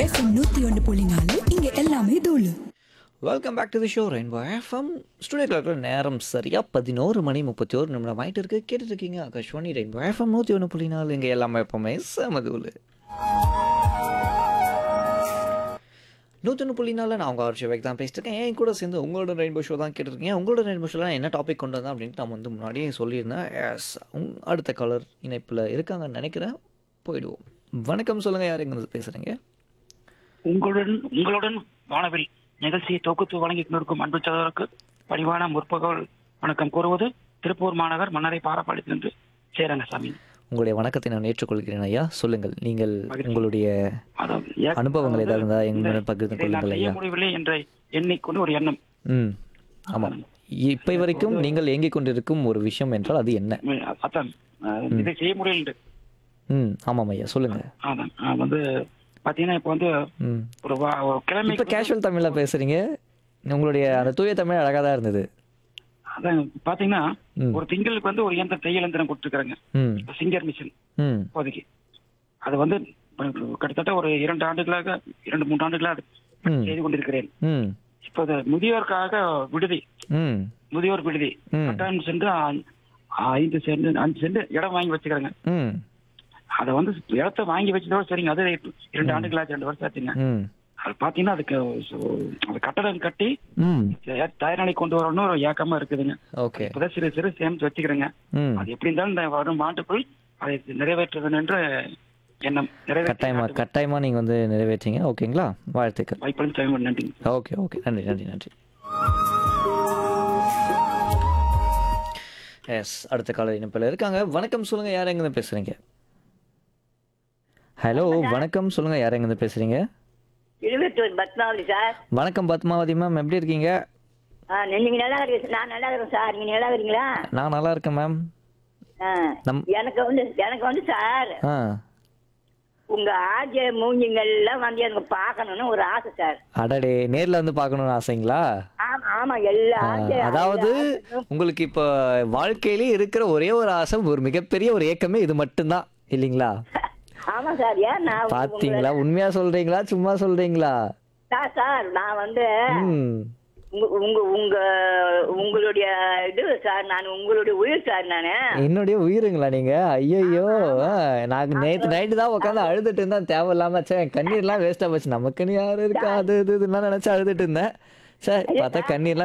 FM நூத்தி ஒன்று புள்ளி நாலு இங்க எல்லாமே தூளு welcome back to the show Rainbow FM studio கிளாக்ல நேரம் சரியாக பதினோரு மணி முப்பத்தி ஒரு நிமிடம் ஆகிட்டு இருக்கு கேட்டுட்டு இருக்கீங்க ஆகாஷ்வாணி ரெயின்போ எஃப்எம் நூற்றி ஒன்று புள்ளி நாலு இங்கே எல்லாமே எப்பவுமே செமதூள் நூற்றி ஒன்று புள்ளி நாலில் நான் உங்கள் ஆர்ஷிவேக் தான் பேசிட்டு இருக்கேன் என் கூட சேர்ந்து உங்களோட ரெயின்போ ஷோ தான் கேட்டிருக்கீங்க உங்களோட ரெயின்போ ஷோவில் என்ன டாபிக் கொண்டு வந்தேன் அப்படின்ட்டு நான் வந்து முன்னாடியே சொல்லியிருந்தேன் எஸ் அடுத்த கலர் இணைப்பில் இருக்காங்கன்னு நினைக்கிறேன் போயிடுவோம் வணக்கம் சொல்லுங்கள் யார் எங்கே பேசுகிறீங்க உங்களுடன் உங்களுடன் வானவில் நிகழ்ச்சியை தொகுத்து வழங்கி கொண்டிருக்கும் அன்பு சகோதரருக்கு பணிவான முற்பகல் வணக்கம் கூறுவது திருப்பூர் மாநகர் மன்னரை பாரப்பாளையத்திலிருந்து சேரங்கசாமி உங்களுடைய வணக்கத்தை நான் ஏற்றுக்கொள்கிறேன் ஐயா சொல்லுங்கள் நீங்கள் மகிழ்ச்சி. உங்களுடைய அதான் ஏ- அனுபவங்கள் ஏதாவது இருந்தா எங்களுடன் பகிர்ந்து இதை நான் கொள்ளுங்கள் செய்ய ஐயா முடியவில்லை என்ற எண்ணிக்கொண்டு ஒரு எண்ணம் ம் ஆமாம் இப்போ வரைக்கும் நீங்கள் இயங்கிக் கொண்டிருக்கும் ஒரு விஷயம் என்றால் அது என்ன உம், அதான் அஹ், இதை செய்ய முடியல என்று. ம் ஆமாம் ஐயா சொல்லுங்க அதான் அஹ், வந்து பாத்தீங்கன்னா இப்ப வந்து ம் ஒரு வா- ஒரு கிழமை இப்போ கேஷுவல் தமிழில் பேசுறீங்க உங்களுடைய அந்த தூய தமிழ் அழகாக தான் இருந்தது அதான் பாத்தீங்கன்னா ம். ஒரு திங்களுக்கு வந்து ஒரு இயந்திரம் தையல் இயந்திரம் கொடுத்துருக்காங்க ம் சிங்கர் மிஷின் ம் இப்போதைக்கு அது வந்து கிட்டத்தட்ட ஒரு இரண்டு ஆண்டுகளாக இரண்டு மூன்று ஆண்டுகளாக ம். செய்து கொண்டிருக்கிறேன் ம் இப்போ அது முதியோருக்காக விடுதி ம் முதியோர் விடுதி ம். கட்டாயம் சென்று ஐ- ஐந்து சென்ட் அஞ்சு சென்ட் இடம் வாங்கி வச்சுக்கிறாங்க ம் அதை வந்து இடத்த வாங்கி வச்சதோட சரிங்க அது இரண்டு ஆண்டுகளாச்சு ரெண்டு வருஷம் ஆச்சுங்க ம் அது பாத்தீங்கன்னா அதுக்கு சு- அது கட்டடம் கட்டி ம் தயார் தயார் நிலை கொண்டு வரணும்னு ஒரு ஏக்கமா இருக்குதுங்க ஓகே இப்பதான் சிறு சிறு சேமிச்சு வச்சுக்கிறேங்க ம் அது எப்படி இருந்தாலும் இந்த வரும் ஆண்டுக்குள் அதை நிறைவேற்ற வேண்டும் என்ற எண்ணம் கட்டாயமா நிறைவேற்ற கட்டாயமா நீங்கள் வந்து நிறைவேற்றீங்க ஓகேங்களா வாழ்த்துக்கள் வாய்ப்பு டைம் நன்றி ஓகே ஓகே நன்றி நன்றி நன்றி எஸ் அடுத்த கால இணைப்பில் இருக்காங்க வணக்கம் சொல்லுங்க யார் எங்கேருந்து பேசுறீங்க ஹலோ வணக்கம் சொல்லுங்க யார் எங்கேருந்து பேசுறீங்க இருபத்தூர் பத்மாவதி சார் வணக்கம் பத்மாவதி மேம் எப்படி இருக்கீங்க ஆ நீங்க நல்லா இருக்கீங்க நான் நல்லா இருக்கிறேன் சார் நீங்க நல்லா இருக்கிறீங்களா நான் நல்லா இருக்கேன் மேம் ஆ. நம்- எனக்கு வந்து எனக்கு வந்து சார் ஆ உங்க ஆஜ மூஞ்சிங்கெல்லாம் வந்து எனக்கு பார்க்கணும்னு ஒரு ஆசை சார் அடடே நேர்ல வந்து பார்க்கணும்னு ஆசைங்களா ஆமா ஆமா எல்லா ஆ, ஆசை அதாவது உங்களுக்கு இப்போ வாழ்க்கையிலே இருக்கிற ஒரே ஒரு ஆசை ஒரு மிகப்பெரிய ஒரு ஏக்கமே இது மட்டும்தான் இல்லைங்களா ஆமா சார் ஏன் நான் உங்க- பாத்தீங்களா உண்மையா சொல்றீங்களா சும்மா சொல்றீங்களா சார் சார் நான் வந்து ம் உங்க உங்க உங்க உங்களுடைய இது சார் நான் உங்களுடைய உயிர் சார் நானு என்னுடைய உயிருங்களா நீங்க ஐயோ நான் நேத்து நைட்டு தான் உட்காந்து அழுதுட்டு இருந்தேன் தேவையில்லாம சே கண்ணீர்லாம் வேஸ்டா போச்சு நமக்குன்னு யாரு இருக்கா அது இது இதெல்லாம் நினைச்சு அழுதுட்டு இருந்தேன் சே பார்த்தா கண்ணீர்லாம்